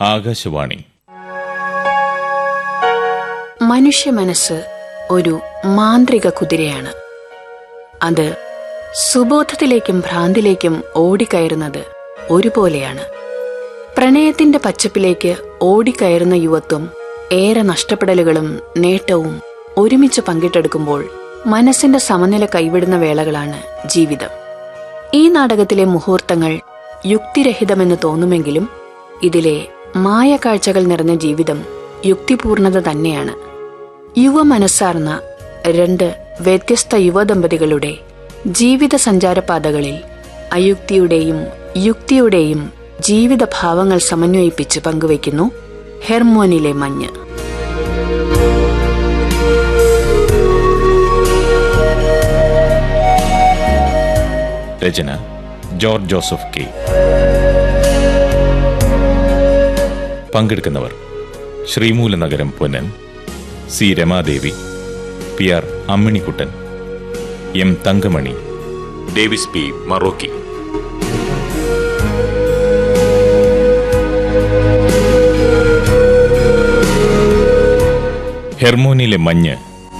ആകാശവാണി മനുഷ്യ മനസ്സ് ഒരു മാന്ത്രിക കുതിരയാണ് അത് സുബോധത്തിലേക്കും ഭ്രാന്തിലേക്കും ഓടിക്കയറുന്നത് ഒരുപോലെയാണ് പ്രണയത്തിന്റെ പച്ചപ്പിലേക്ക് ഓടിക്കയറുന്ന യുവത്വം ഏറെ നഷ്ടപ്പെടലുകളും നേട്ടവും ഒരുമിച്ച് പങ്കിട്ടെടുക്കുമ്പോൾ മനസ്സിന്റെ സമനില കൈവിടുന്ന വേളകളാണ് ജീവിതം ഈ നാടകത്തിലെ മുഹൂർത്തങ്ങൾ യുക്തിരഹിതമെന്ന് തോന്നുമെങ്കിലും ഇതിലെ മായക്കാഴ്ചകൾ നിറഞ്ഞ ജീവിതം യുക്തിപൂർണത തന്നെയാണ് യുവ മനസ്സാർന്ന രണ്ട് വ്യത്യസ്ത യുവദമ്പതികളുടെ ജീവിത സഞ്ചാരപാതകളിൽ അയുക്തിയുടെയും യുക്തിയുടെയും ജീവിത ഭാവങ്ങൾ സമന്വയിപ്പിച്ച് പങ്കുവയ്ക്കുന്നു ഹെർമോനിലെ മഞ്ഞ് രചന ജോർജ് ജോസഫ് കെ പങ്കെടുക്കുന്നവർ Sreemoolanagaram Ponnan C Ramadevi P R Amminikuttan M Thankamani Davis P മറോക്കി ഹെർമോനിലെ മഞ്ഞ്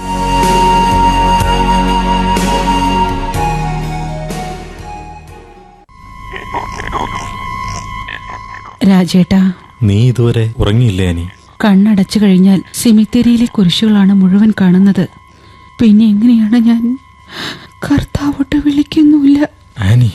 രാജേട്ടാ നീ ഇതുവരെ ഉറങ്ങിയില്ലേ അനി കണ്ണടച്ചു കഴിഞ്ഞാൽ സിമിത്തേരിയിലെ കുരിശുകളാണ് മുഴുവൻ കാണുന്നത് പിന്നെ എങ്ങനെയാണ് ഞാൻ കർത്താവോട്ട് വിളിക്കുന്നില്ല ആനി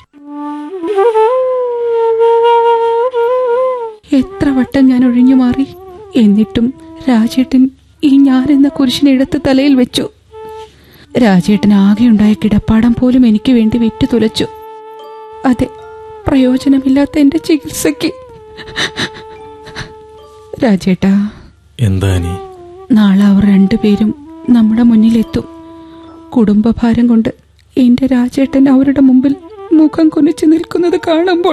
എത്ര വട്ടം ഞാൻ ഒഴിഞ്ഞു മാറി എന്നിട്ടും രാജേട്ടൻ ഈ ഞാൻ എന്ന കുരിശിനെ എടുത്ത് തലയിൽ വെച്ചു രാജേട്ടൻ ആകെയുണ്ടായ കിടപ്പാടം പോലും എനിക്ക് വേണ്ടി വിറ്റു തുലച്ചു അതെ പ്രയോജനമില്ലാത്ത എന്റെ ചികിത്സയ്ക്ക് രാജേട്ടാ എന്താ അനി നാളെ അവർ രണ്ടുപേരും നമ്മുടെ മുന്നിലെത്തും കുടുംബഭാരം കൊണ്ട് എന്റെ രാജേട്ടൻ അവരുടെ മുമ്പിൽ മുഖം കുനിച്ചു നിൽക്കുന്നത് കാണുമ്പോൾ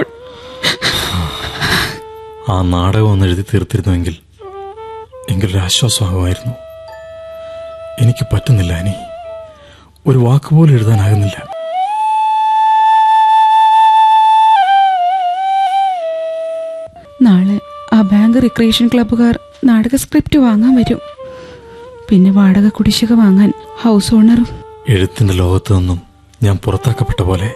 ആ നാടകം ഒന്ന് എഴുതി തീർത്തിരുന്നുവെങ്കിൽ എങ്കിലൊരു ആശ്വാസമാകുമായിരുന്നു എനിക്ക് പറ്റുന്നില്ല അനി ഒരു വാക്ക് പോലും എഴുതാനാകുന്നില്ല നാളെ ആ ബാങ്ക് റിക്രിയേഷൻ ക്ലബ്ബുകാർ നാടക സ്ക്രിപ്റ്റ് വാങ്ങാൻ വരും പിന്നെ വാടക കുടിശ്ശിക വാങ്ങാൻ ഹൗസ് ഓണറും എഴുത്തിന്റെ ലോകത്തു നിന്നും ഞാൻ പുറത്താക്കപ്പെട്ട പോലെ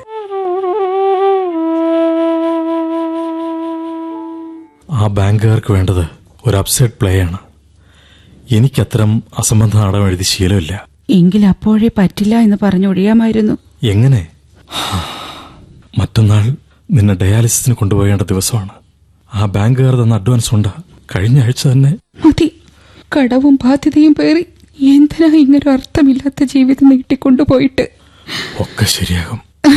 ആ ബാങ്കുകാർക്ക് വേണ്ടത് ഒരു അപ്സൈഡ് പ്ലേ ആണ് എനിക്കത്തരം അസംബന്ധ നാടകം എഴുതി ശീലമില്ല എങ്കിൽ അപ്പോഴേ പറ്റില്ല എന്ന് പറഞ്ഞൊഴിയാമായിരുന്നു എങ്ങനെ മറ്റന്നാൾ നിന്നെ ഡയാലിസിസിന് കൊണ്ടുപോകേണ്ട ദിവസമാണ് ആ ബാങ്കുകാർ തന്ന അഡ്വാൻസ് ഉണ്ട് കഴിഞ്ഞ ആഴ്ച തന്നെ മതി കടവും ബാധ്യതയും പേറി എന്തിനാ ഇങ്ങനെ അർത്ഥമില്ലാത്ത ജീവിതം നീട്ടിക്കൊണ്ടുപോയിട്ട് ഒക്കെ ശരിയാകും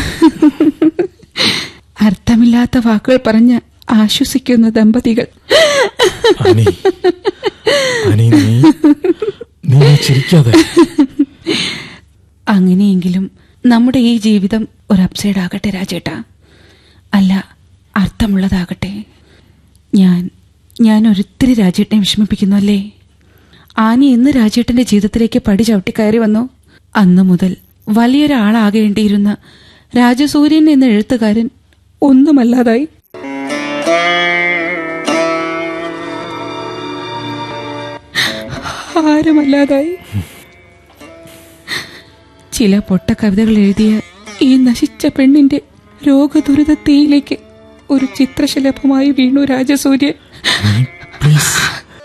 അർത്ഥമില്ലാത്ത വാക്കുകൾ പറഞ്ഞ് ആശ്വസിക്കുന്ന ദമ്പതികൾ അനി അനി നീ നീ ചിരിക്കാതെ അങ്ങനെയെങ്കിലും നമ്മുടെ ഈ ജീവിതം ഒരു അപ്സൈഡ് ആകട്ടെ രാജേട്ടാ അല്ല അർത്ഥമുള്ളതാകട്ടെ ഞാൻ ഞാൻ ഒരിത്തിരി രാജേട്ടനെ വിഷമിപ്പിക്കുന്നു അല്ലേ ആനി എന്ന് രാജേട്ടന്റെ ജീവിതത്തിലേക്ക് പടി ചവിട്ടി കയറി വന്നു അന്നു മുതൽ വലിയൊരാളാകേണ്ടിയിരുന്ന രാജസൂര്യൻ എന്ന എഴുത്തുകാരൻ ഒന്നുമല്ലാതായി ആരുമല്ലാതായി ചില പൊട്ട കവിതകൾ എഴുതിയ ഈ നശിച്ച പെണ്ണിന്റെ രോഗദുരിതത്തിയിലേക്ക് ഒരു ചിത്രശലഭമായി വീണു രാജസൂര്യൻ പ്ലീസ്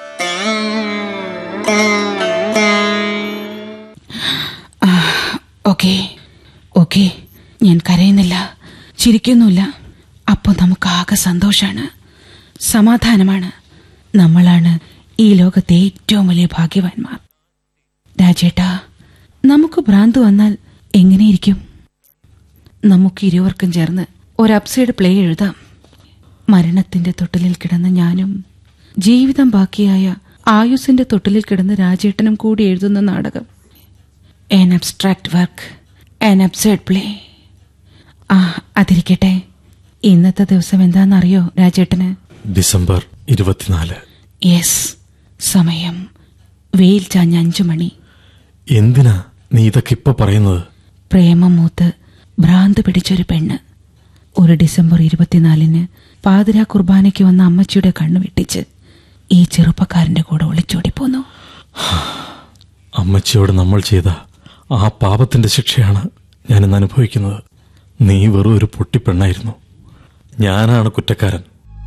ഓക്കെ ഓക്കെ ഞാൻ കരയുന്നില്ല ചിരിക്കുന്നുമില്ല അപ്പോൾ നമുക്ക് ആകെ സന്തോഷാണ് സമാധാനമാണ് നമ്മളാണ് ഈ ലോകത്തെ ഏറ്റവും വലിയ ഭാഗ്യവാന്മാർ രാജേട്ടാ നമുക്ക് ഭ്രാന്ത് വന്നാൽ എങ്ങനെയിരിക്കും നമുക്ക് ഇരുവർക്കും ചേർന്ന് ഒരു അപ്സൈഡ് പ്ലേ എഴുതാം മരണത്തിന്റെ തൊട്ടിലിൽ കിടന്ന ഞാനും ജീവിതം ബാക്കിയായ ആയുസിന്റെ തൊട്ടിലിൽ കിടന്ന് രാജേട്ടനും കൂടി എഴുതുന്ന നാടകം an abstract work, an absurd play. ആ അതിരിക്കട്ടെ ഇന്നത്തെ ദിവസം എന്താണെന്നറിയോ രാജേട്ടന് ഡിസംബർ ഇരുപത്തിനാല് യെസ് സമയം വെയിൽ ചാഞ്ഞ അഞ്ചു മണി എന്തിനാ നീ ഇതൊക്കെ ഇപ്പൊ പറയുന്നത് പ്രേമം മൂത്ത് ഭ്രാന്ത് പിടിച്ചൊരു പെണ്ണ് ഒരു ഡിസംബർ ഇരുപത്തിനാലിന് പാതിരാ കുർബാനയ്ക്ക് വന്ന അമ്മച്ചിയുടെ കണ്ണു വെട്ടിച്ച് ഈ ചെറുപ്പക്കാരന്റെ കൂടെ ഒളിച്ചോടി പോന്നു അമ്മച്ചിയോട് നമ്മൾ ചെയ്ത ആ പാപത്തിന്റെ ശിക്ഷയാണ് ഞാനിന്ന് അനുഭവിക്കുന്നത് നീ വെറും ഒരു പൊട്ടിപ്പെണ്ണായിരുന്നു ഞാനാണ് കുറ്റക്കാരൻ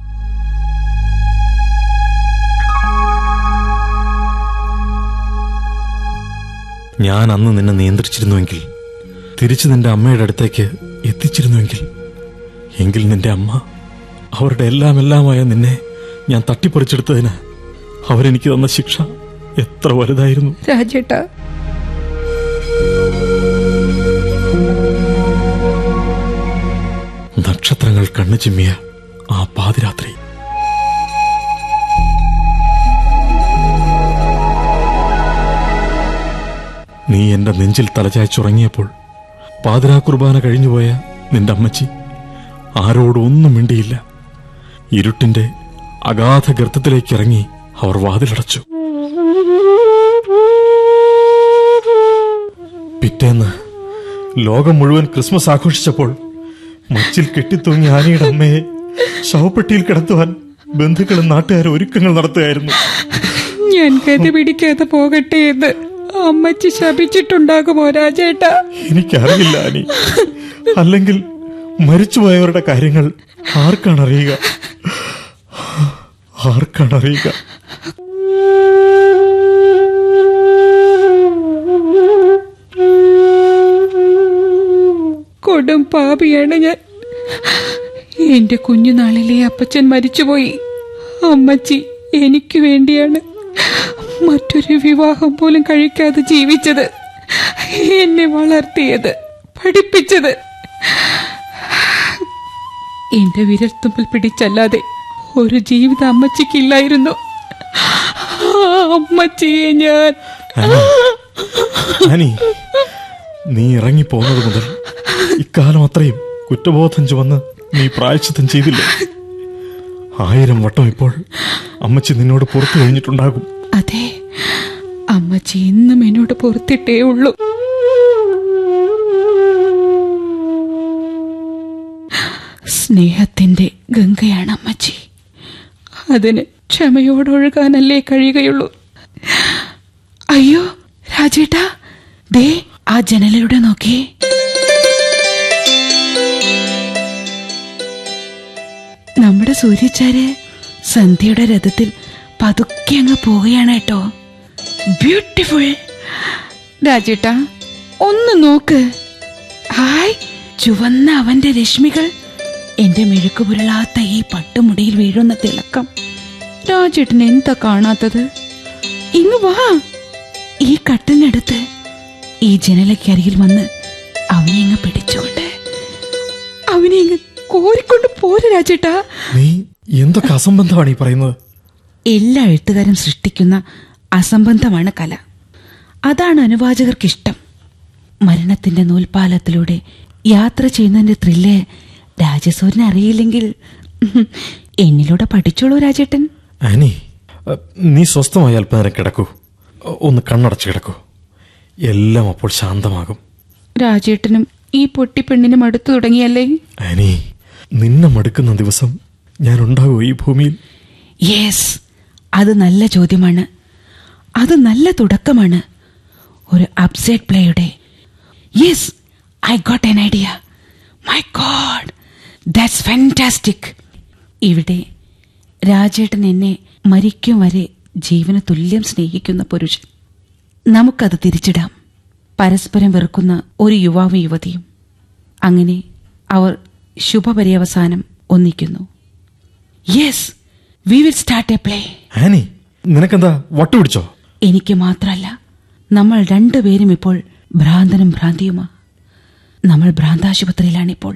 ഞാൻ അന്ന് നിന്നെ നിയന്ത്രിച്ചിരുന്നുവെങ്കിൽ തിരിച്ചു നിന്റെ അമ്മയുടെ അടുത്തേക്ക് എത്തിച്ചിരുന്നുവെങ്കിൽ എങ്കിൽ നിന്റെ അമ്മ അവരുടെ എല്ലാം എല്ലാമായ നിന്നെ ഞാൻ തട്ടിപ്പറിച്ചെടുത്തതിന് അവരെനിക്ക് തന്ന ശിക്ഷ എത്ര വലുതായിരുന്നു രാജേട്ടാ നക്ഷത്രങ്ങൾ കണ്ണു ചിമ്മിയ ആ പാതിരാത്രി നീ എന്റെ നെഞ്ചിൽ തലചായ്ച്ചുറങ്ങിയപ്പോൾ പാതിരാ കുർബാന കഴിഞ്ഞുപോയ നിന്റെ അമ്മച്ചി ആരോടും ഒന്നും മിണ്ടിയില്ല ഇരുട്ടിന്റെ അഗാധ ഗർത്തത്തിലേക്ക് ഇറങ്ങി അവർ വാതിലടച്ചു പിറ്റേന്ന് ലോകം മുഴുവൻ ക്രിസ്മസ് ആഘോഷിച്ചപ്പോൾ മച്ചിൽ കെട്ടിത്തൂങ്ങി ആനയുടെ അമ്മയെ ശവപ്പെട്ടിയിൽ കിടത്തുവാൻ ബന്ധുക്കളും നാട്ടുകാരും ഒരുക്കങ്ങൾ നടത്തുകയായിരുന്നു ഞാൻ ഗതി പിടിക്കാതെ പോകട്ടെ എന്ന് അമ്മച്ചി ശപിച്ചിട്ടുണ്ടാകുമോ രാജേട്ടാ എനിക്കറിയില്ല ആനി അല്ലെങ്കിൽ മരിച്ചുപോയവരുടെ കാര്യങ്ങൾ ആർക്കാണ് അറിയുക ആർക്കാണ് അറിയുക കൊടും പാപിയാണ് ഞാൻ എന്റെ കുഞ്ഞുനാളിലെ അപ്പച്ചൻ മരിച്ചുപോയി അമ്മച്ചി എനിക്ക് വേണ്ടിയാണ് മറ്റൊരു വിവാഹം പോലും കഴിക്കാതെ ജീവിച്ചത് എന്നെ വളർത്തിയത് പഠിപ്പിച്ചത് എന്റെ വിരൽത്തുമ്പിൽ പിടിച്ചല്ലാതെ ഒരു ജീവിതം അമ്മച്ചിക്കില്ലായിരുന്നു ആ അമ്മച്ചിയെ ഞാൻ ആനി, ആനി നീ ഇറങ്ങിപ്പോന്നത് മുതൽ ഇക്കാലം അത്രയും കുറ്റബോധം ചുമന്ന് നീ പ്രായച്ചിത്തം ചെയ്തില്ലേ ആയിരം വട്ടം ഇപ്പോൾ അമ്മച്ചി നിന്നോട് പുറത്തു കഴിഞ്ഞിട്ടുണ്ടാകും അതെ അമ്മച്ചി എന്നും എന്നോട് പുറത്തിട്ടേ ഉള്ളൂ സ്നേഹത്തിന്റെ ഗംഗയാണ് അമ്മച്ചി അതിന് ക്ഷമയോടൊഴുകാനല്ലേ കഴിയുകയുള്ളൂ അയ്യോ രാജേട്ടാ ദേ ആ ജനലിലൂടെ നോക്കിയേ നമ്മുടെ സൂര്യച്ചാര് സന്ധ്യയുടെ രഥത്തിൽ പതുക്കെ അങ്ങ് പോവുകയാണ് കേട്ടോ ബ്യൂട്ടിഫുൾ രാജേട്ടാ ഒന്ന് നോക്ക് ഹായ് ചുവന്ന അവന്റെ രശ്മികൾ എന്റെ മെഴുക്ക് പുരളാത്ത ഈ പട്ടുമുടിയിൽ വീഴുന്ന തിളക്കം രാജേട്ടൻ എന്താ കാണാത്തത് ഇങ്ങ് വാ ഈ കട്ടിലിനടുത്ത് ഈ ജനലക്കരികിൽ വന്ന് അവനെ അങ്ങ് പിടിച്ചുകൊണ്ട് അവനെ അങ്ങ് കോരിക്കൊണ്ട് പോരെ രാജേട്ടാ നീ എന്തൊക്കെ അസംബന്ധമാണ് ഈ പറയുന്നത് എല്ലാ എഴുത്തുകാരും സൃഷ്ടിക്കുന്ന അസംബന്ധമാണ് കല അതാണ് അനുവാചകർക്കിഷ്ടം മരണത്തിന്റെ നൂൽപാലത്തിലൂടെ യാത്ര ചെയ്യുന്നതിന്റെ ത്രില്ല് രാജസൂരനെ അറിയില്ലെങ്കിൽ ഉഹും, എന്നിലൂടെ പഠിച്ചോളൂ രാജേട്ടൻ ആനി അ, നീ സ്വസ്ഥമായി അല്പനേരം കിടക്കൂ ഒ- ഒന്ന് കണ്ണടച്ച് കിടക്കൂ എല്ലാം അപ്പോൾ ശാന്തമാകും രാജേട്ടനും ഈ പൊട്ടിപ്പെണ്ണിനും അടുത്തു തുടങ്ങിയല്ലേ ആനി നിന്നെ മടുക്കുന്ന ദിവസം ഞാൻ ഉണ്ടാകുമോ ഈ ഭൂമിയിൽ യെസ് അത് നല്ല ചോദ്യമാണ് അത് നല്ല തുടക്കമാണ് ഒരു അപ്സെറ്റ് പ്ലേയുടെ yes I got an idea my god that's fantastic ഇവിടെ രാജേട്ടൻ എന്നെ മരിക്കും വരെ ജീവന് തുല്യം സ്നേഹിക്കുന്ന പുരുഷൻ നമുക്കത് തിരിച്ചിടാം പരസ്പരം വെറുക്കുന്ന ഒരു യുവാവും യുവതിയും അങ്ങനെ അവർ ശുഭപര്യവസാനം ഒന്നിക്കുന്നു yes we will start a play Annie നിനക്കെന്താ വട്ടുപിടിച്ചോ എനിക്ക് മാത്രല്ല നമ്മൾ രണ്ടുപേരും ഇപ്പോൾ ഭ്രാന്തനും ഭ്രാന്തിയുമാ നമ്മൾ ഭ്രാന്താശുപത്രിയിലാണിപ്പോൾ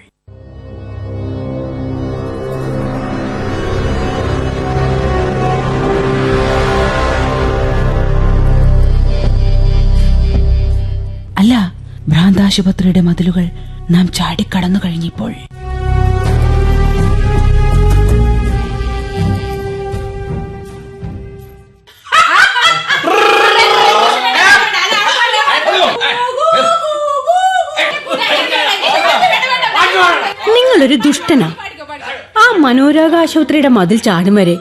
അല്ല ഭ്രാന്താശുപത്രിയുടെ മതിലുകൾ നാം ചാടിക്കടന്നു കഴിഞ്ഞിപ്പോൾ നിങ്ങളൊരു ദുഷ്ടനാ ആ മനോരോഗാശുപത്രിയുടെ മതിൽ ചാടും വരെ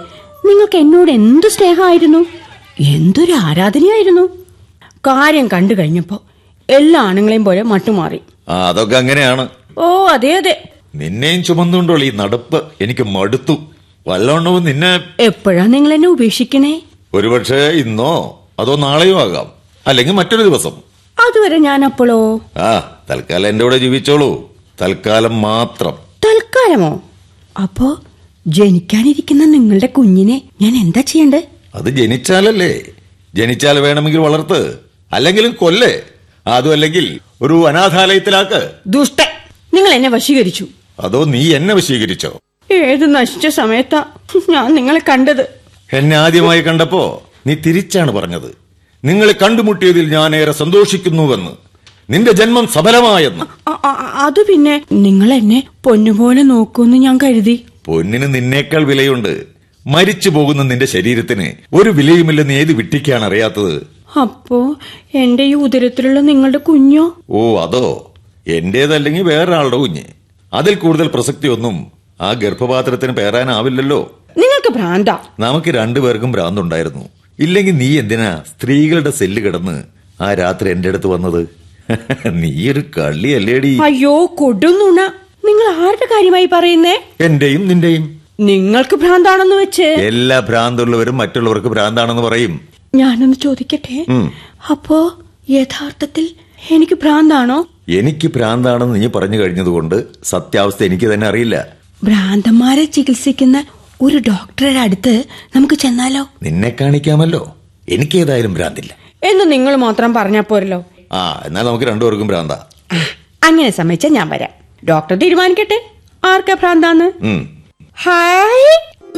നിങ്ങൾക്ക് എന്നോട് എന്തു സ്നേഹമായിരുന്നു എന്തൊരു ആരാധനയായിരുന്നു കാര്യം കണ്ടു കഴിഞ്ഞപ്പോ എല്ലാ ആണുങ്ങളെയും പോലെ മട്ടുമാറി ആ അതൊക്കെ അങ്ങനെയാണ് ഓ അതെ അതെ നിന്നെയും ചുമന്നുകൊണ്ടുള്ള ഈ നടപ്പ് എനിക്ക് മടുത്തു വല്ലവണ്ണവും നിന്നെ എപ്പോഴാ നിങ്ങൾ എന്നെ ഉപേക്ഷിക്കണേ ഒരുപക്ഷെ ഇന്നോ അതോ നാളെയോ ആകാം അല്ലെങ്കിൽ മറ്റൊരു ദിവസം അതുവരെ ഞാൻ അപ്പോഴോ ആ തൽക്കാലം എന്റെ കൂടെ ജീവിച്ചോളൂ തൽക്കാലം മാത്രം തൽക്കാലമോ അപ്പോ ജനിക്കാനിരിക്കുന്ന നിങ്ങളുടെ കുഞ്ഞിനെ ഞാൻ എന്താ ചെയ്യണ്ടേ അത് ജനിച്ചാലല്ലേ ജനിച്ചാൽ വേണമെങ്കിൽ വളർത്ത് അല്ലെങ്കിലും കൊല്ലേ അതും അല്ലെങ്കിൽ ഒരു അനാഥാലയത്തിലാക്ക് ദുഷ്ട നിങ്ങൾ എന്നെ വശീകരിച്ചു അതോ നീ എന്നെ വശീകരിച്ചോ ഏത് നശിച്ച സമയത്താ ഞാൻ നിങ്ങളെ കണ്ടത് എന്നെ ആദ്യമായി കണ്ടപ്പോ നീ തിരിച്ചാണ് പറഞ്ഞത് നിങ്ങളെ കണ്ടുമുട്ടിയതിൽ ഞാൻ ഏറെ സന്തോഷിക്കുന്നുവെന്ന് നിന്റെ ജന്മം സഫലമായെന്ന് അ- അ- അത് പിന്നെ നിങ്ങൾ എന്നെ പൊന്നുപോലെ നോക്കൂന്ന് ഞാൻ കരുതി പൊന്നിന് നിന്നേക്കാൾ വിലയുണ്ട് മരിച്ചു പോകുന്ന നിന്റെ ശരീരത്തിന് ഒരു വിലയുമില്ലെന്ന് ഏത് വിട്ടിക്കാണ് അറിയാത്തത് അപ്പോ എന്റെ ഈ ഉദരത്തിലുള്ള നിങ്ങളുടെ കുഞ്ഞോ ഓ അതോ എന്റേതല്ലെങ്കിൽ വേറൊരാളുടെ കുഞ്ഞ് അതിൽ കൂടുതൽ പ്രസക്തിയൊന്നും ആ ഗർഭപാത്രത്തിന് പേരാനാവില്ലല്ലോ നിങ്ങൾക്ക് ഭ്രാന്ത നമുക്ക് രണ്ടുപേർക്കും ഭ്രാന്തുണ്ടായിരുന്നു ഇല്ലെങ്കിൽ നീ എന്തിനാ സ്ത്രീകളുടെ സെല്ല് കിടന്ന് ആ രാത്രി എന്റെ അടുത്ത് വന്നത് നീ ഒരു കള്ളിയല്ലേടി അയ്യോ കൊടുന്നുണ നിങ്ങൾ ആരുടെ കാര്യമായി പറയുന്നേ എന്റെയും നിന്റെയും നിങ്ങൾക്ക് ഭ്രാന്താണെന്ന് വെച്ച് എല്ലാ ഭ്രാന്തുള്ളവരും മറ്റുള്ളവർക്ക് ഭ്രാന്താണെന്ന് പറയും ഞാനൊന്ന് ചോദിക്കട്ടെ ഉം. അപ്പോ യഥാർത്ഥത്തിൽ എനിക്ക് ഭ്രാന്താണോ എനിക്ക് ഭ്രാന്താണെന്ന് നീ പറഞ്ഞു കഴിഞ്ഞതുകൊണ്ട് സത്യാവസ്ഥ എനിക്ക് തന്നെ അറിയില്ല ഭ്രാന്തന്മാരെ ചികിത്സിക്കുന്ന ഒരു ഡോക്ടറുടെ അടുത്ത് നമുക്ക് ചെന്നാലോ നിന്നെ കാണിക്കാമല്ലോ എനിക്ക് ഏതായാലും ഭ്രാന്തില്ല എന്ന് നിങ്ങൾ മാത്രം പറഞ്ഞാ പോരല്ലോ ആ എന്നാൽ നമുക്ക് രണ്ടുപേർക്കും ഭ്രാന്താ ആ, അങ്ങനെ സമ്മതിച്ചാ ഞാൻ വരാം ഡോക്ടർ തീരുമാനിക്കട്ടെ ആർക്കാ ഭ്രാന്താന്ന് ഉം. ഹായ്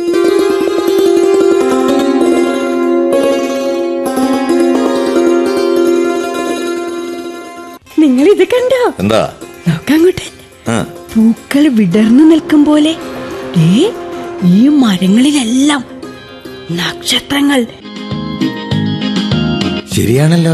നിങ്ങൾ ഇത് കണ്ടോ എന്താ നോക്കങ്ങോട്ട് ആ പൂക്കൾ വിടർന്നു നിൽക്കും പോലെ ദേ, ഈ മരങ്ങളിലെല്ലാം നക്ഷത്രങ്ങൾ ശരിയാണല്ലോ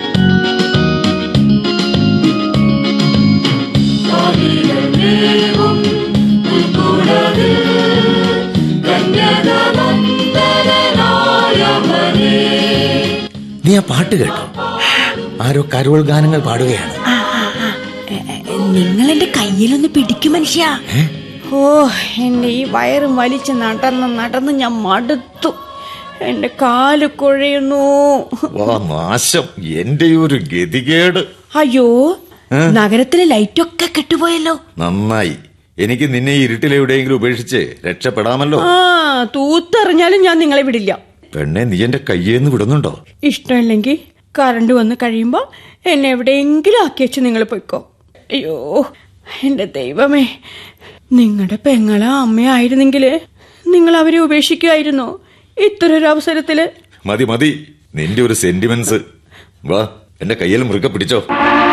നീ ആ പാട്ട് കേട്ടോ ആരോ കരോൾ ഗാനങ്ങൾ പാടുകയാണ് നിങ്ങൾ എന്റെ കയ്യിലൊന്ന് പിടിക്കും മനുഷ്യ ഓ എന്റെ ഈ വയറും വലിച്ച് നടന്ന് നടന്ന് ഞാൻ മടുത്തു എന്റെ കാല് കുഴയുന്നു വാ നാശം എന്റെ ഒരു ഗതികേട് അയ്യോ നഗരത്തിലെ ലൈറ്റൊക്കെ കെട്ടുപോയല്ലോ നന്നായി എനിക്ക് നിന്നെ ഈ ഇരുട്ടിലെവിടെയെങ്കിലും ഉപേക്ഷിച്ച് രക്ഷപ്പെടാമല്ലോ ആ തൂത്തെറിഞ്ഞാലും ഞാൻ നിങ്ങളെ വിടില്ല പെണ്ണെ നീ എന്റെ കയ്യേന്ന് വിടുന്നുണ്ടോ ഇഷ്ടമില്ലെങ്കിൽ കറണ്ട് വന്ന് കഴിയുമ്പോൾ എന്നെ എവിടെയെങ്കിലും ആക്കി വെച്ച് നിങ്ങൾ പൊയ്ക്കോ അയ്യോ എന്റെ ദൈവമേ നിങ്ങളുടെ പെങ്ങള അമ്മയായിരുന്നെങ്കിൽ നിങ്ങൾ അവരെ ഉപേക്ഷിക്കുമായിരുന്നോ ഇത്തരൊരു അവസരത്തില് മതി മതി നിന്റെ ഒരു സെന്റിമെന്റ്സ് വാ എന്റെ കയ്യിൽ മുറുക്കെ പിടിച്ചോ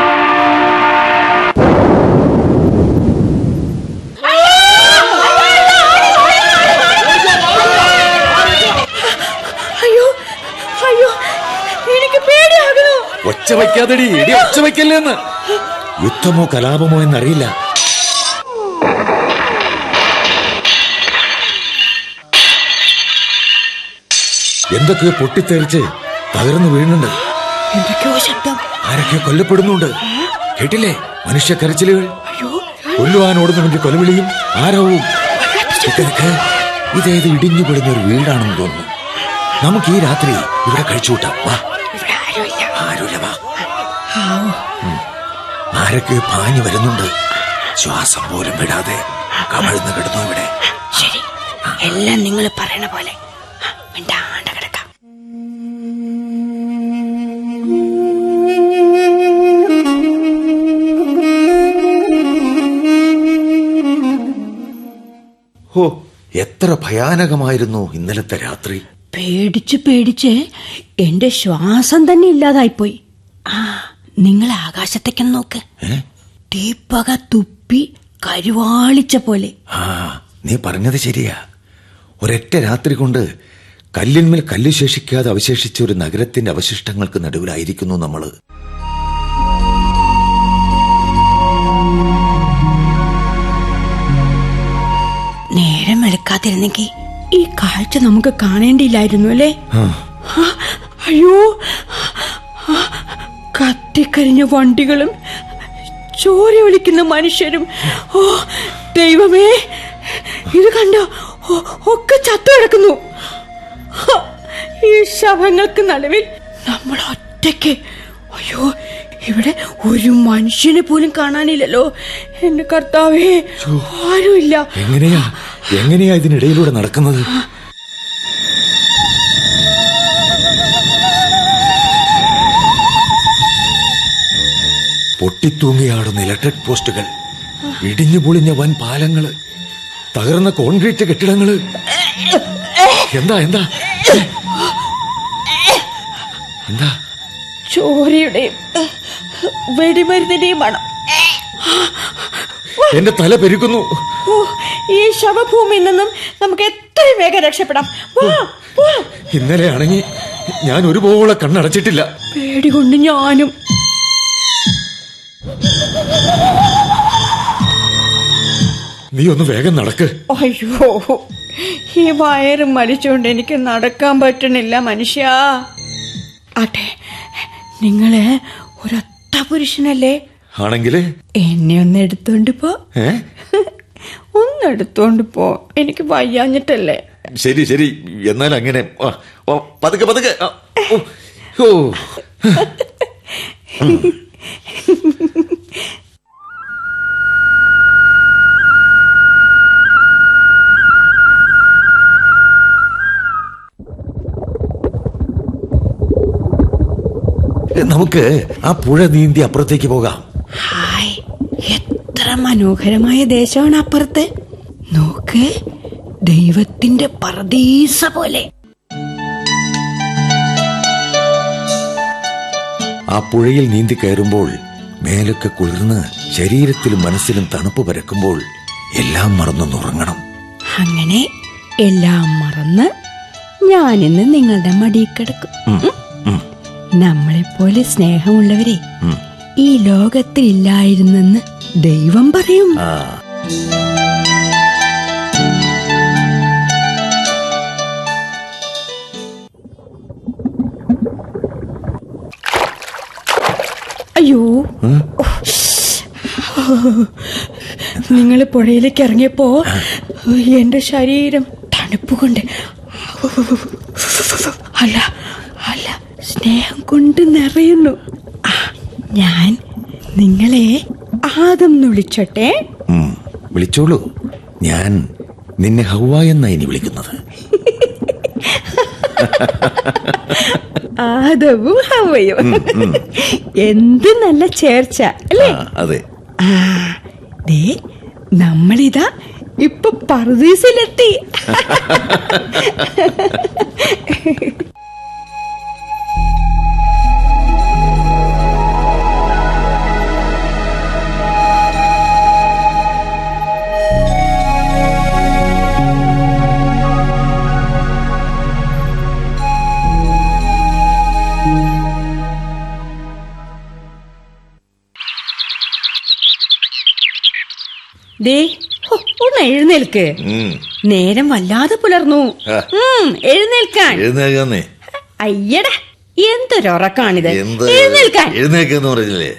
അയ്യോ അയ്യോ എനിക്ക് പേടിയാകുന്നു ഒച്ച വയ്ക്കാതെടി ഇടി ഒച്ച വയ്ക്കല്ലേന്ന് യുദ്ധമോ കലാപമോ എന്നറിയില്ല എന്തൊക്കെയോ പൊട്ടിത്തെറിച്ച് തകർന്നു വീഴുന്നുണ്ട് എന്തൊക്കെയോ ശബ്ദം ആരൊക്കെയോ കൊല്ലപ്പെടുന്നുണ്ട് കേട്ടില്ലേ മനുഷ്യ കരച്ചിലുകൾ അയ്യോ കൊല്ലുവാൻ ഓടുന്നവന്റെ കൊലവിളിയും ആരവവും ഇതൊക്കെ ഇതേത് ഇടിഞ്ഞു പെടുന്ന ഒരു വീടാണെന്ന് തോന്നുന്നു നമുക്ക് ഈ രാത്രി ഇവിടെ കഴിച്ചുകൂട്ടാം വാ ഇവിടെ ആരുമില്ല ആരുമില്ല വാ ഉം. ആരൊക്കെ പാഞ്ഞു വരുന്നുണ്ട് ശ്വാസം പോലും വിടാതെ കമഴ്ന്ന് കിടന്നു ഇവിടെ ശരി എല്ലാം നിങ്ങൾ പറയണ പോലെ ആ, മിണ്ടാണ്ട് കിടക്കാം ഹോ എത്ര ഭയാനകമായിരുന്നു ഇന്നലത്തെ രാത്രി പേടിച്ച് പേടിച്ച് എന്റെ ശ്വാസം തന്നെ ഇല്ലാതായിപ്പോയി ആ നിങ്ങൾ ആകാശത്തേക്കൊന്ന് നോക്ക് ഏ? തീപ്പക തുപ്പി കരുവാളിച്ച പോലെ ആ നീ പറഞ്ഞത് ശരിയാ ഒരൊറ്റ രാത്രി കൊണ്ട് കല്ലിന്മേൽ കല്ല് ശേഷിക്കാതെ അവശേഷിച്ച ഒരു നഗരത്തിന്റെ അവശിഷ്ടങ്ങൾക്ക് നടുവിലായിരിക്കുന്നു നമ്മള് നേരം എടുക്കാതിരുന്നെങ്കിൽ ഈ കാഴ്ച നമുക്ക് കാണേണ്ടിയില്ലായിരുന്നു അല്ലേ ആ, ആ, അയ്യോ ആ, കത്തിക്കരിഞ്ഞ വണ്ടികളും ചോര ഒലിക്കുന്ന മനുഷ്യരും ഓ ദൈവമേ ഇത് കണ്ടോ ഓ, ഒക്കെ ചത്തു കിടക്കുന്നു ഹ, ഈ ശവങ്ങൾക്ക് നടുവിൽ നമ്മൾ ഒറ്റയ്ക്ക് അയ്യോ ഇവിടെ ഒരു മനുഷ്യനെ പോലും കാണാനില്ലല്ലോ എന്റെ കർത്താവേ ആരുമില്ല എങ്ങനെയാ എങ്ങനെയാ ഇതിനിടയിലൂടെ നടക്കുന്നത് പൊട്ടിത്തൂങ്ങിയാടുന്ന ഇലക്ട്രിക് പോസ്റ്റുകൾ ഇടിഞ്ഞു പൊളിഞ്ഞ വൻ പാലങ്ങള് തകർന്ന കോൺക്രീറ്റ് കെട്ടിടങ്ങള് എന്താ എന്താ എന്താ ചോരയുടെയും വെടിമരുന്നിന്റെയും മണം എന്റെ തല പെരുക്കുന്നു ഓ, ഈ ശവഭൂമിയിൽ നിന്നും നമുക്ക് എത്രയും വേഗം രക്ഷപ്പെടാം വാ, വാ. ഇന്നലെ ആണെങ്കിൽ ഞാൻ ഒരു പോളെ കണ്ണടച്ചിട്ടില്ല പേടി കൊണ്ട് ഞാനും നീ ഒന്ന് വേഗം നടക്ക് അയ്യോ ഈ വയറ് മലിച്ചുകൊണ്ട് എനിക്ക് നടക്കാൻ പറ്റണില്ല മനുഷ്യ ആട്ടെ നിങ്ങള് ഒരൊത്ത പുരുഷനല്ലേ ആണെങ്കില് എന്നെ ഒന്ന് എടുത്തോണ്ട് പോ ഏ ഒന്ന് എടുത്തോണ്ട് പോ എനിക്ക് വയ്യാഞ്ഞിട്ടല്ലേ ശരി ശരി എന്നാൽ അങ്ങനെ ആ, ആ, പതുക്കെ പതുക്കെ ആ, ഓ, ഓ നമുക്ക് ആ പുഴ നീന്തി അപ്പുറത്തേക്ക് പോകാം ഹായ് എത്ര മനോഹരമായ ദേശമാണ് അപ്പുറത്ത് നോക്ക് ദൈവത്തിന്റെ പർദീസ പോലെ ആ പുഴയിൽ നീന്തി കയറുമ്പോൾ മേലൊക്കെ കുളിർന്ന് ശരീരത്തിലും മനസ്സിലും തണുപ്പ് പരക്കുമ്പോൾ എല്ലാം മറന്നൊന്നുറങ്ങണം അങ്ങനെ എല്ലാം മറന്ന് ഞാനിന്ന് നിങ്ങളുടെ മടിയിൽ കിടക്കും ഉം? നമ്മളെപ്പോലെ സ്നേഹമുള്ളവരെ ഈ ലോകത്തിൽ ഇല്ലായിരുന്നെന്ന് ദൈവം പറയും ആ അയ്യോ നിങ്ങൾ പുഴയിലേക്ക് ഇറങ്ങിയപ്പോ എന്റെ ശരീരം തണുപ്പ് കൊണ്ട് അല്ല അല്ല സ്നേഹം കൊണ്ട് നിറയുന്നു ആ, ഞാൻ നിങ്ങളെ ആദം എന്ന് വിളിച്ചോട്ടെ ഉം, വിളിച്ചോളൂ ഞാൻ നിന്നെ ഹൗവ എന്നാ ഇനി വിളിക്കുന്നത് ആദവും ഹവയും എന്ത് നല്ല ചേർച്ച അല്ലേ ആ, അതെ ആ ദേ നമ്മളിതാ ഇപ്പൊ പർദീസിലെത്തി ദേ ഹോ, ഒന്ന് എഴുന്നേൽക്ക് നേരം വല്ലാതെ പുലർന്നു ആ. ഉം, എഴുന്നേൽക്കാൻ എഴുന്നേക്കാന്നേ അയ്യടാ എന്തൊരുറക്കാണിത് എഴുന്നേൽക്കാൻ എഴുന്നേക്കെന്ന് പറഞ്ഞില്ലേ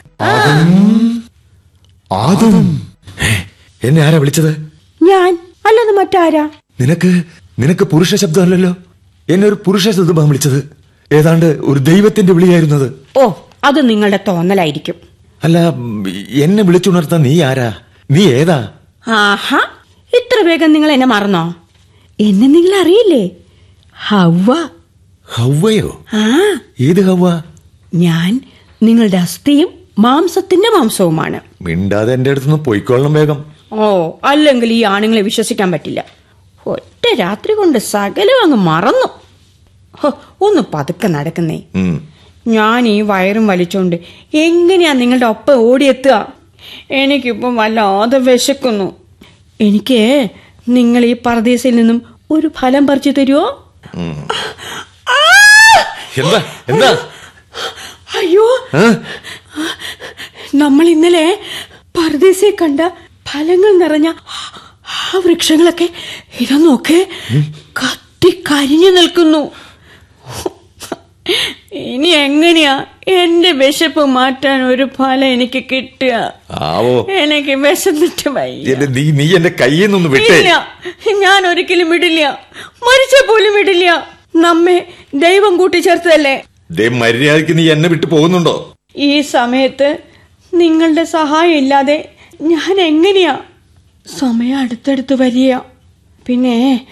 ആദം എന്നെ ആരാ വിളിച്ചത് ഞാൻ അല്ലാതെ മറ്റാരാ നിനക്ക് നിനക്ക് പുരുഷ ശബ്ദമല്ലല്ലോ എന്നെ ഒരു പുരുഷ ശബ്ദമാണ് വിളിച്ചത് ഏതാണ്ട് ഒരു ദൈവത്തിന്റെ വിളിയായിരുന്നത് ഓ അത് നിങ്ങളുടെ തോന്നലായിരിക്കും അല്ല ഉം, എന്നെ വിളിച്ചുണർത്താൻ നീ ആരാ നീ ഏതാ ആഹാ ഇത്ര വേഗം നിങ്ങൾ എന്നെ മറന്നോ എന്നെ നിങ്ങൾ അറിയില്ലേ ഹവ്വ ഹൗവയോ ആ ഏത് ഹൗവ ഞാൻ നിങ്ങളുടെ അസ്ഥിയും മാംസത്തിന്റെ മാംസവുമാണ് മിണ്ടാതെ എന്റെ അടുത്തുനിന്ന് പൊയ്ക്കൊള്ളണം വേഗം ഓ അല്ലെങ്കിൽ ഈ ആണുങ്ങളെ വിശ്വസിക്കാൻ പറ്റില്ല ഒറ്റ രാത്രി കൊണ്ട് സകലം അങ്ങ് മറന്നു ഹോ, ഒന്ന് പതുക്കെ നടക്കുന്നേ ഉം. ഞാൻ ഈ വയറും വലിച്ചോണ്ട് എങ്ങനെയാ നിങ്ങളുടെ ഒപ്പം ഓടിയെത്തുക എനിക്കിപ്പം വല്ലാതെ വിശക്കുന്നു എനിക്ക് നിങ്ങൾ ഈ പർദീസിൽ നിന്നും ഒരു ഫലം പറിച്ചു തരുമോ എന്താ എന്താ അയ്യോ ഏ? നമ്മൾ ഇന്നലെ പർദീസെ കണ്ട ഫലങ്ങൾ നിറഞ്ഞ ആ വൃക്ഷങ്ങളൊക്കെ ഇതാ നോക്കേ കത്തി കരിഞ്ഞു നിൽക്കുന്നു ഇനി എങ്ങനെയാ എന്റെ വിശപ്പ് മാറ്റാൻ ഒരു ഫലം എനിക്ക് കിട്ടുക ആവോ എനിക്ക് വിശന്നിട്ട് വയ്യ എന്റെ നീ നീ എന്റെ കയ്യിൽ നിന്ന് വിട്ടേ ഇല്ല ഞാൻ ഒരിക്കലും വിടില്ല മരിച്ച പോലും വിടില്ല നമ്മെ ദൈവം കൂട്ടിച്ചേർത്തതല്ലേ ദേ മര്യാദക്ക് നീ എന്നെ വിട്ടു പോകുന്നുണ്ടോ ഈ സമയത്ത് നിങ്ങളുടെ സഹായം ഇല്ലാതെ ഞാൻ എങ്ങനെയാ സമയം അടുത്തടുത്ത് വരിക പിന്നെ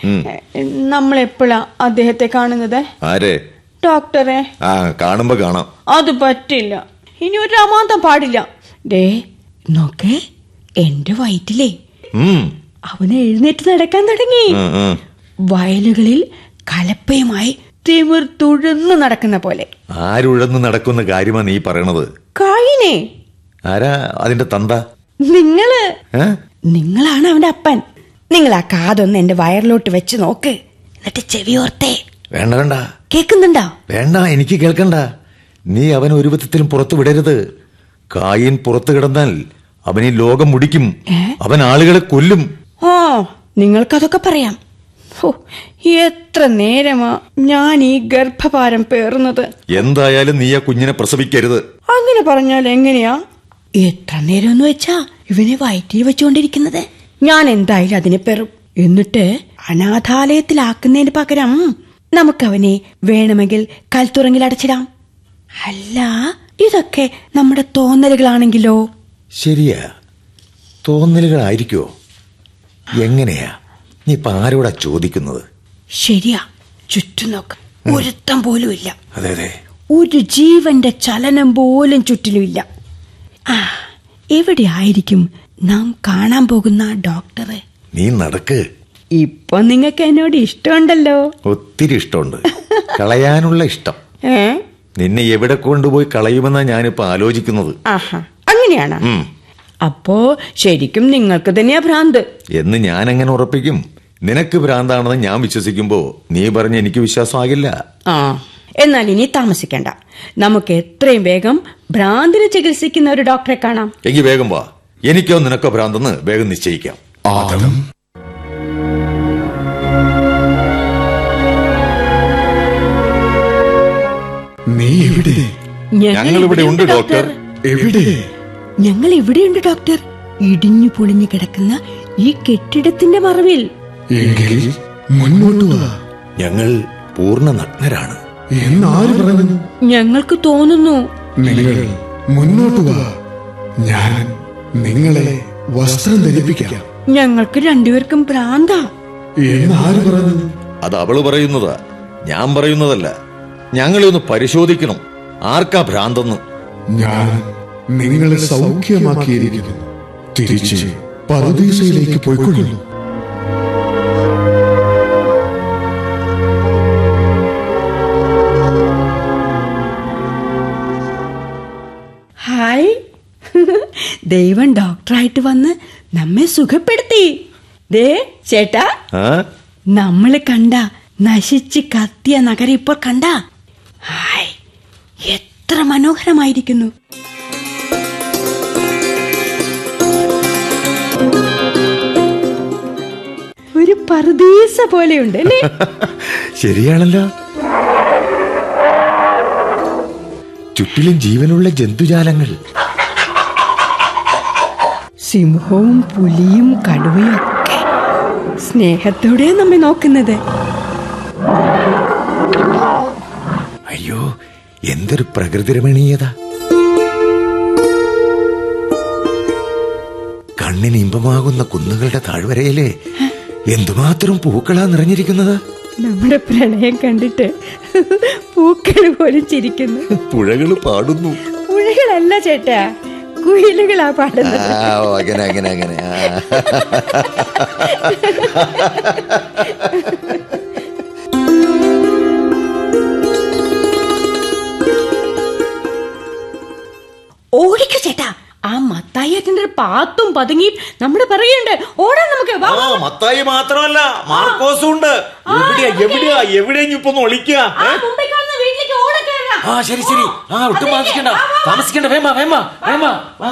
നമ്മൾ എപ്പോഴാ അദ്ദേഹത്തെ കാണുന്നത് ആരെ ഡോക്ടറെ ആ കാണുമ്പോ കാണാം അത് പറ്റില്ല ഇനി ഒരു അമാന്തം പാടില്ല ദേ നോക്കേ എന്റെ വയറ്റിലേ ഉം, അവന് എഴുന്നേറ്റ് നടക്കാൻ തുടങ്ങി ഉം, ഉം. വയലുകളിൽ കലപ്പയുമായി തിമിർ തുഴന്നു നടക്കുന്ന പോലെ ആരുഴന്ന് നടക്കുന്ന കാര്യമാ നീ പറയണത് കായിനെ ആരാ അതിന്റെ തന്ത നിങ്ങള് ഏ? നിങ്ങളാണ് അവന്റെ അപ്പൻ നിങ്ങൾ ആ കാതൊന്ന് എന്റെ വയറിലോട്ട് വെച്ച് നോക്ക് എന്നിട്ട് ചെവി ഓർത്തേ വേണ്ട വേണ്ട കേക്കുന്നുണ്ടോ വേണ്ട എനിക്ക് കേൾക്കണ്ട നീ അവൻ ഒരു വിധത്തിലും പുറത്തു വിടരുത് കായിൻ പുറത്തു കിടന്നാൽ അവൻ ഈ ലോകം മുടിക്കും അവൻ ആളുകളെ കൊല്ലും ഓ നിങ്ങൾക്കതൊക്കെ പറയാം ഹോ, എത്ര നേരമാ ഞാൻ ഈ ഗർഭഭാരം പേറുന്നത് എന്തായാലും നീ ആ കുഞ്ഞിനെ പ്രസവിക്കരുത് അങ്ങനെ പറഞ്ഞാൽ എങ്ങനെയാ എത്ര നേരം എന്ന് വെച്ചാ ഇവനെ വയറ്റിൽ വെച്ചുകൊണ്ടിരിക്കുന്നത് ഞാൻ എന്തായാലും അതിനെ പെറും എന്നിട്ട് അനാഥാലയത്തിലാക്കുന്നതിന് പകരം നമുക്കവനെ വേണമെങ്കിൽ കൽത്തുറങ്ങിൽ അടച്ചിടാം അല്ല ഇതൊക്കെ നമ്മുടെ തോന്നലുകളാണെങ്കിലോ ശരിയാ തോന്നലുകളായിരിക്കോ എങ്ങനെയാ നീ ഇപ്പൊ ആരോടാ ചോദിക്കുന്നത് ശരിയാ ചുറ്റും നോക്ക് ഒരുത്തം പോലും ഇല്ല അതെ അതെ ഒരു ജീവന്റെ ചലനം പോലും ചുറ്റിലുമില്ല ആ എവിടെ ആയിരിക്കും നാം കാണാൻ പോകുന്ന ആ ഡോക്ടറെ നീ നടക്ക് ഇപ്പൊ നിങ്ങൾക്ക് എന്നോട് ഇഷ്ടമുണ്ടല്ലോ ഒത്തിരി ഇഷ്ടമുണ്ട് കളയാനുള്ള ഇഷ്ടം ഏ നിന്നെ എവിടെ കൊണ്ടുപോയി കളയുമെന്നാ ഞാനിപ്പോ ആലോചിക്കുന്നത് ആഹാ അങ്ങനെയാണ് ഉം. അപ്പോ ശരിക്കും നിങ്ങൾക്ക് തന്നെയാ ഭ്രാന്ത് എന്ന് ഞാൻ എങ്ങനെ ഉറപ്പിക്കും നിനക്ക് ഭ്രാന്താണെന്ന് ഞാൻ വിശ്വസിക്കുമ്പോ നീ പറഞ്ഞ എനിക്ക് വിശ്വാസമാകില്ല ആ എന്നാൽ ഇനി താമസിക്കണ്ട നമുക്ക് എത്രയും വേഗം ഭ്രാന്തിനെ ചികിത്സിക്കുന്ന ഒരു ഡോക്ടറെ കാണാം എങ്കിൽ വേഗം വാ എനിക്കോ നിനക്കോ ഭ്രാന്തെന്ന് വേഗം നിശ്ചയിക്കാം ആദം നീ എവിടെ ഞങ്ങളിവിടെ ഉണ്ട് ഡോക്ടർ എവിടെ ഞങ്ങൾ ഇവിടെയുണ്ട് ഡോക്ടർ ഇടിഞ്ഞു പൊളിഞ്ഞു കിടക്കുന്ന ഈ കെട്ടിടത്തിന്റെ മറവിൽ എങ്കിൽ മുന്നോട്ട് വാ ഞങ്ങൾ പൂർണ്ണ നഗ്നരാണ് എന്നാര് പറഞ്ഞു ഞങ്ങൾക്ക് തോന്നുന്നു നിങ്ങൾ മുന്നോട്ട് വാ ഞാൻ നിങ്ങളെ വസ്ത്രം ധരിപ്പിക്കാം ഞങ്ങൾക്ക് രണ്ടുപേർക്കും ഭ്രാന്താ എന്നാര് പറഞ്ഞു അത് അവള് പറയുന്നതാ ഞാൻ പറയുന്നതല്ല ഞങ്ങളെ ഒന്ന് പരിശോധിക്കണം ആർക്കാ ഭ്രാന്തെന്ന് ഞാൻ നിങ്ങളെ സൗഖ്യമാക്കിയിരിക്കുന്നു തിരിച്ച് പറുദീസയിലേക്ക് പോയിക്കൊള്ളുന്നു ഹായ് ദൈവം ഡോക്ടറായിട്ട് വന്ന് നമ്മെ സുഖപ്പെടുത്തി ദേ ചേട്ടാ ആ? നമ്മള് കണ്ട നശിച്ച് കത്തിയ നഗരം ഇപ്പോൾ കണ്ട ഹായ് എത്ര മനോഹരമായിരിക്കുന്നു ഒരു പറുദീസ പോലെയുണ്ട് അല്ലേ ശരിയാണല്ലോ ചുറ്റിലും ജീവനുള്ള ജന്തുജാലങ്ങൾ സിംഹവും പുലിയും കടുവയും ഒക്കെ സ്നേഹത്തോടെ നമ്മെ നോക്കുന്നത് അയ്യോ എന്തൊരു പ്രകൃതി രമണീയത കണ്ണിന് ഇമ്പമാകുന്ന കുന്നുകളുടെ താഴ്വരയിലെ എന്തുമാത്രം പൂക്കളാ നിറഞ്ഞിരിക്കുന്നത് നമ്മുടെ പ്രണയം കണ്ടിട്ട് പൂക്കൾ പോലും ചിരിക്കുന്നു പുഴകൾ പാടുന്നു പുഴകളല്ല ചേട്ടാ കുയിലുകളാ ആ, പാടുന്നത് ഓ, അങ്ങനെ അങ്ങനെ അങ്ങനെ ആ. ഓടിക്ക ചേട്ടാ ആ മത്തായിന്റെ പാത്തും പതുങ്ങിയും നമ്മുടെ പറയുണ്ട് ഓടാൻ നമുക്ക് വാ, ആ വാ. മത്തായി മാത്രമല്ല മാർക്കോസും ഉണ്ട് എവിടെയാ എവിടെയാ എവിടെയാ ഇപ്പൊ ഒന്ന് ഒളിക്കുക ആ മുമ്പിൽ കാണുന്ന വീട്ടിലേക്ക് ഓടി കയറാം. ആ ശരി ശരി ആ ഒട്ടും താമസിക്കണ്ട താമസിക്കണ്ട വേമ വേമ വേമ വാ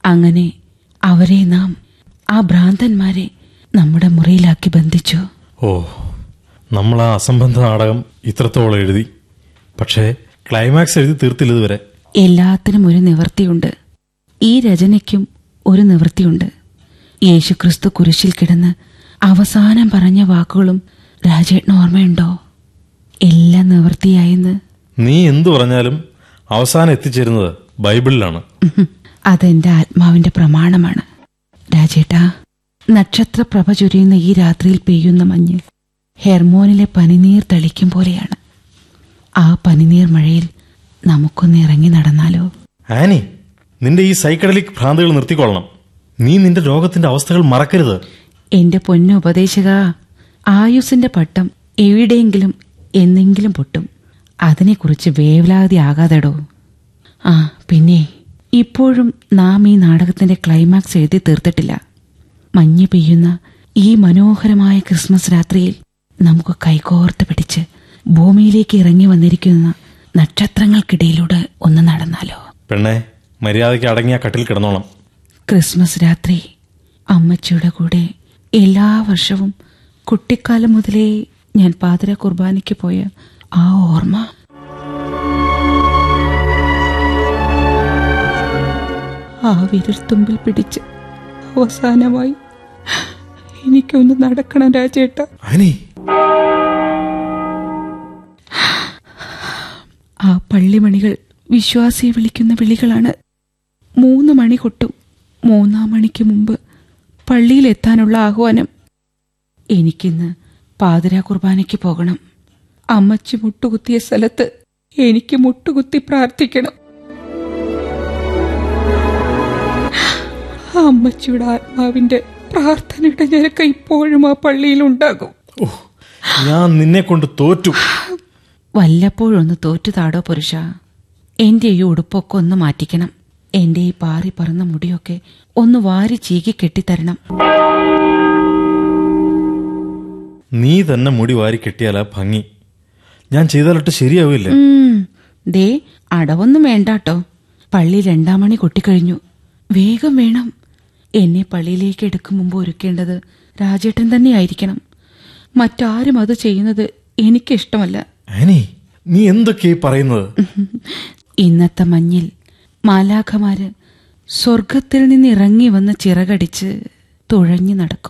അങ്ങനെ അവരെ നാം ആ ഭ്രാന്തന്മാരെ നമ്മുടെ മുറിയിലാക്കി ബന്ധിച്ചു ഓ നമ്മൾ ആ അസംബന്ധ നാടകം ഇത്രത്തോളം എഴുതി പക്ഷേ ക്ലൈമാക്സ് എഴുതി തീർത്തില്ല ഇതുവരെ എല്ലാത്തിനും ഒരു നിവൃത്തിയുണ്ട് ഈ രചനയ്ക്കും ഒരു നിവൃത്തിയുണ്ട് യേശുക്രിസ്തു കുരിശിൽ കിടന്ന് അവസാനം പറഞ്ഞ വാക്കുകളും രാജേട്ടന് ഓർമ്മയുണ്ടോ എല്ലാം നിവൃത്തിയായെന്ന് നീ എന്തു പറഞ്ഞാലും അവസാനം എത്തിച്ചേരുന്നത് ബൈബിളിലാണ് ഉഹും. അതെന്റെ ആത്മാവിന്റെ പ്രമാണമാണ് രാജേട്ടാ നക്ഷത്രപ്രഭ ചുരിയുന്ന ഈ രാത്രിയിൽ പെയ്യുന്ന മഞ്ഞ് ഹെർമോനിലെ പനിനീർ തളിക്കും പോലെയാണ് ആ പനിനീർ മഴയിൽ നമുക്കൊന്ന് ഇറങ്ങി നടന്നാലോ ആനി നിന്റെ ഈ സൈക്കഡലിക് ഭ്രാന്തുകൾ നിർത്തിക്കൊള്ളണം നീ നിന്റെ രോഗത്തിന്റെ അവസ്ഥകൾ മറക്കരുത് എന്റെ പൊന്നു ഉപദേശക ആയുസിന്റെ പട്ടം എവിടെയെങ്കിലും എന്നെങ്കിലും പൊട്ടും അതിനെക്കുറിച്ച് വേവലാതി ആകാതെടോ ആ പിന്നെ ഇപ്പോഴും നാം ഈ നാടകത്തിന്റെ ക്ലൈമാക്സ് എഴുതി തീർത്തിട്ടില്ല മഞ്ഞ് പെയ്യുന്ന ഈ മനോഹരമായ ക്രിസ്മസ് രാത്രിയിൽ നമുക്ക് കൈകോർത്ത് പിടിച്ച് ഭൂമിയിലേക്ക് ഇറങ്ങി വന്നിരിക്കുന്ന നക്ഷത്രങ്ങൾക്കിടയിലൂടെ ഒന്ന് നടന്നാലോ പെണ്ണെ മര്യാദയ്ക്ക് അടങ്ങിയ കട്ടിൽ കിടന്നോണം ക്രിസ്മസ് രാത്രി അമ്മച്ചിയുടെ കൂടെ എല്ലാ വർഷവും കുട്ടിക്കാലം മുതലേ ഞാൻ പാതിര കുർബാനയ്ക്ക് പോയ ആ ഓർമ്മ ആ വിരൽത്തുമ്പിൽ പിടിച്ച് അവസാനമായി എനിക്കൊന്ന് നടക്കണം രാജേട്ട ആനി ആ പള്ളിമണികൾ വിശ്വാസിയെ വിളിക്കുന്ന വിളികളാണ് മൂന്ന് മണി കൊട്ടും മൂന്നാം മണിക്ക് മുമ്പ് പള്ളിയിലെത്താനുള്ള ആഹ്വാനം എനിക്കിന്ന് പാതിരാ കുർബാനയ്ക്ക് പോകണം അമ്മച്ചി മുട്ടുകുത്തിയ സ്ഥലത്ത് എനിക്ക് മുട്ടുകുത്തി പ്രാർത്ഥിക്കണം ആ അമ്മച്ചിയുടെ ആത്മാവിന്റെ പ്രാർത്ഥനയുടെ ഞരക്ക ഇപ്പോഴും ആ പള്ളിയിലുണ്ടാകും ഓ ഞാൻ നിന്നെ കൊണ്ട് തോറ്റു വല്ലപ്പോഴൊന്ന് തോറ്റുതാടോ പുരുഷ എന്റെ ഈ ഉടുപ്പൊക്കെ ഒന്ന് മാറ്റിക്കണം എന്റെ ഈ പാറി പറന്ന മുടിയൊക്കെ ഒന്ന് വാരി ചീകി കെട്ടിത്തരണം നീ തന്നെ മുടി വാരി കെട്ടിയാലാ ഭംഗി ഞാൻ ചെയ്താലൊട്ട് ശരിയാവില്ല ഉം, ദേ അടവൊന്നും വേണ്ടാട്ടോ പള്ളി രണ്ടാം മണി കൊട്ടിക്കഴിഞ്ഞു വേഗം വേണം എന്നെ പള്ളിയിലേക്ക് എടുക്കും മുമ്പ് ഒരുക്കേണ്ടത് രാജേട്ടൻ തന്നെയായിരിക്കണം മറ്റാരും അത് ചെയ്യുന്നത് എനിക്കിഷ്ടമല്ല ആനി നീ എന്തൊക്കെയായി പറയുന്നത് ഇന്നത്തെ മഞ്ഞിൽ മാലാഖമാര് സ്വർഗത്തിൽ നിന്ന് ഇറങ്ങി വന്ന് ചിറകടിച്ച് തുഴഞ്ഞു നടക്കും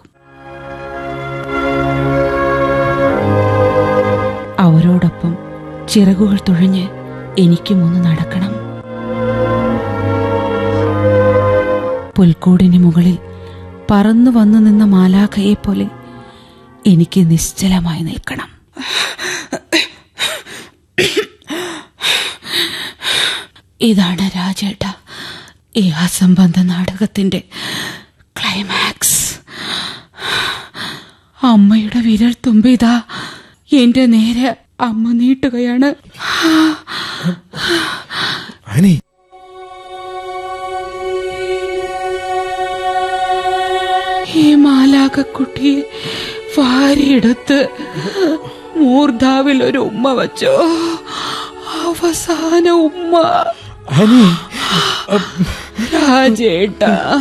അവരോടൊപ്പം ചിറകുകൾ തുഴഞ്ഞ് എനിക്കും ഒന്ന് നടക്കണം പുൽക്കൂടിന് മുകളിൽ പറന്നു വന്നു നിന്ന മാലാഖയെ പോലെ എനിക്ക് നിശ്ചലമായി നിൽക്കണം ഇതാണ് രാജേട്ട ഈ അസംബന്ധ നാടകത്തിന്റെ ക്ലൈമാക്സ് അമ്മയുടെ വിരൽ തുമ്പിതാ എന്റെ നേരെ അമ്മ നീട്ടുകയാണ് ആനി ഈ മാലാകക്കുട്ടിയെ വാരിയെടുത്ത് മൂർധാവിൽ ഒരു ഉമ്മ വച്ചോ അവസാന ഉമ്മ ആനി രാജേട്ട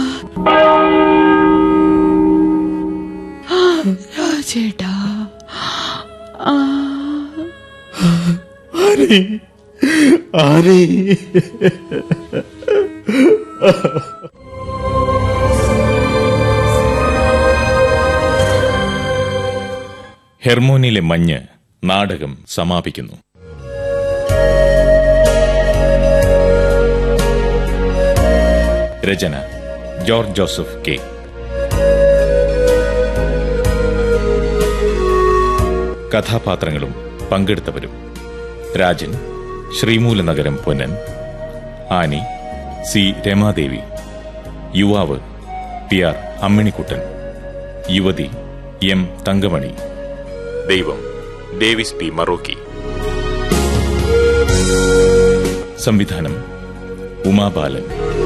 രാജേട്ട ആ ആനി ആനി ഹെർമോനിലെ മഞ്ഞ് നാടകം സമാപിക്കുന്നു രചന ജോർജ് ജോസഫ് കെ കഥാപാത്രങ്ങളും പങ്കെടുത്തവരും രാജൻ ശ്രീമൂലനഗരം പൊന്നൻ ആനി സി രമാദേവി യുവാവ് പി ആർ അമ്മിണിക്കുട്ടൻ യുവതി എം തങ്കമണി ദൈവം ഡേവിസ് പി മറോക്കി സംവിധാനം ഉമാബാലൻ